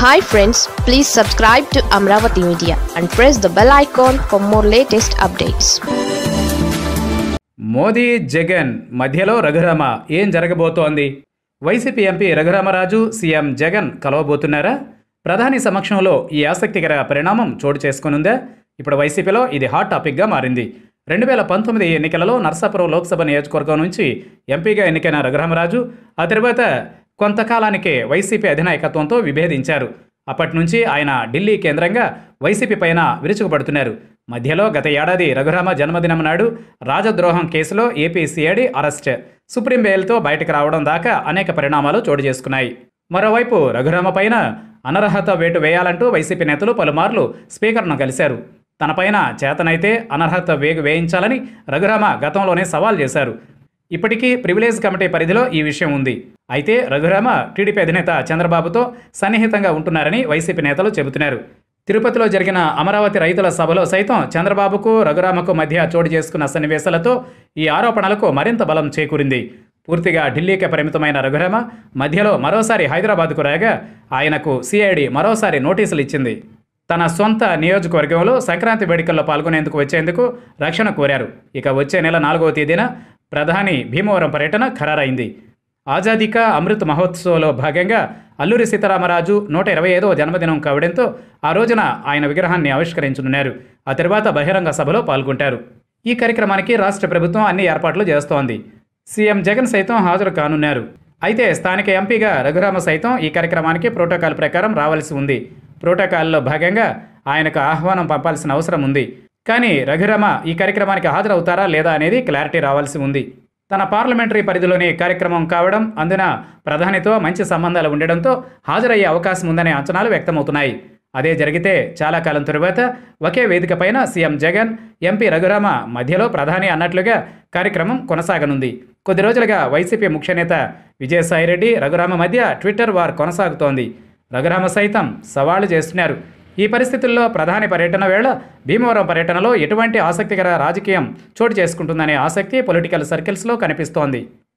hi friends please subscribe to Amaravati media and press the bell icon for more latest updates Modi Jagan మధ్యలో రఘురామ ఏం జరగబోతోంది YCP MP Raghurama Raju CM Jagan కలవబోతున్నారా ప్రధాని సమక్షంలో ఈ ఆసక్తికర పరిణామం చోటు చేసుకునుందా ఇప్పుడు వైసీపీలో ఇది హాట్ టాపిక్గా మారింది రెండు వేల పంతొమ్మిది ఎన్నికలలో నర్సాపురం లోక్సభ నియోజకవర్గం నుంచి ఎంపీగా ఎన్నికైన రఘురామరాజు ఆ తర్వాత కొంతకాలానికే వైసీపీ అధినాయకత్వంతో విభేదించారు అప్పటి నుంచి ఆయన ఢిల్లీ కేంద్రంగా వైసీపీ పైన విరుచుకుపడుతున్నారు మధ్యలో గత ఏడాది రఘురామ జన్మదినం నాడు రాజద్రోహం కేసులో ఏపీ సిఐడి అరెస్ట్ సుప్రీం బెయిల్తో బయటకు రావడం దాకా అనేక పరిణామాలు చోటు చేసుకున్నాయి మరోవైపు రఘురామ పైన అనర్హత వేటు వేయాలంటూ వైసీపీ నేతలు పలుమార్లు స్పీకర్ను కలిశారు తనపైన చేతనైతే అనర్హత వేగు వేయించాలని రఘురామ గతంలోనే సవాల్ చేశారు ఇప్పటికీ ప్రివిలేజ్ కమిటీ పరిధిలో ఈ విషయం ఉంది అయితే రఘురామ టీడీపీ అధినేత చంద్రబాబుతో సన్నిహితంగా ఉంటున్నారని వైసీపీ నేతలు చెబుతున్నారు తిరుపతిలో జరిగిన అమరావతి రైతుల సభలో సైతం చంద్రబాబుకు రఘురామకు మధ్య చోటు చేసుకున్న సన్నివేశాలతో ఈ ఆరోపణలకు మరింత బలం చేకూరింది పూర్తిగా ఢిల్లీకి పరిమితమైన రఘురామ మధ్యలో మరోసారి హైదరాబాద్కు రాగా ఆయనకు సిఐడి మరోసారి నోటీసులు ఇచ్చింది తన సొంత నియోజకవర్గంలో సంక్రాంతి వేడుకల్లో పాల్గొనేందుకు వచ్చేందుకు రక్షణ కోరారు ఇక వచ్చే నెల నాలుగవ తేదీన ప్రధాని భీమవరం పర్యటన ఖరారైంది ఆజాదీ కా అమృత్ మహోత్సవ్లో భాగంగా అల్లూరి సీతారామరాజు నూట ఇరవై ఐదవ జన్మదినం కావడంతో ఆ రోజున ఆయన విగ్రహాన్ని ఆవిష్కరించనున్నారు ఆ తర్వాత బహిరంగ సభలో పాల్గొంటారు ఈ కార్యక్రమానికి రాష్ట్ర ప్రభుత్వం అన్ని ఏర్పాట్లు చేస్తోంది సీఎం జగన్ సైతం హాజరు కానున్నారు అయితే స్థానిక ఎంపీగా రఘురామ సైతం ఈ కార్యక్రమానికి ప్రోటోకాల్ ప్రకారం రావాల్సి ఉంది ప్రోటోకాల్లో భాగంగా ఆయనకు ఆహ్వానం పంపాల్సిన అవసరం ఉంది కానీ రఘురామ ఈ కార్యక్రమానికి హాజరవుతారా లేదా అనేది క్లారిటీ రావాల్సి ఉంది తన పార్లమెంటరీ పరిధిలోని కార్యక్రమం కావడం అందున ప్రధానితో మంచి సంబంధాలు ఉండడంతో హాజరయ్యే అవకాశం ఉందనే అంచనాలు వ్యక్తమవుతున్నాయి అదే జరిగితే చాలా కాలం తరువాత ఒకే వేదిక పైన సీఎం జగన్ ఎంపీ రఘురామ మధ్యలో ప్రధాని అన్నట్లుగా కార్యక్రమం కొనసాగనుంది కొద్ది రోజులుగా వైసీపీ ముఖ్య నేత విజయసాయిరెడ్డి రఘురామ మధ్య ట్విట్టర్ వార్ కొనసాగుతోంది రఘురామ సైతం సవాళ్లు చేస్తున్నారు ఈ పరిస్థితుల్లో ప్రధాని పర్యటన వేళ భీమవరం పర్యటనలో ఎటువంటి ఆసక్తికర రాజకీయం చోటు చేసుకుంటుందనే ఆసక్తి పొలిటికల్ సర్కిల్స్లో కనిపిస్తోంది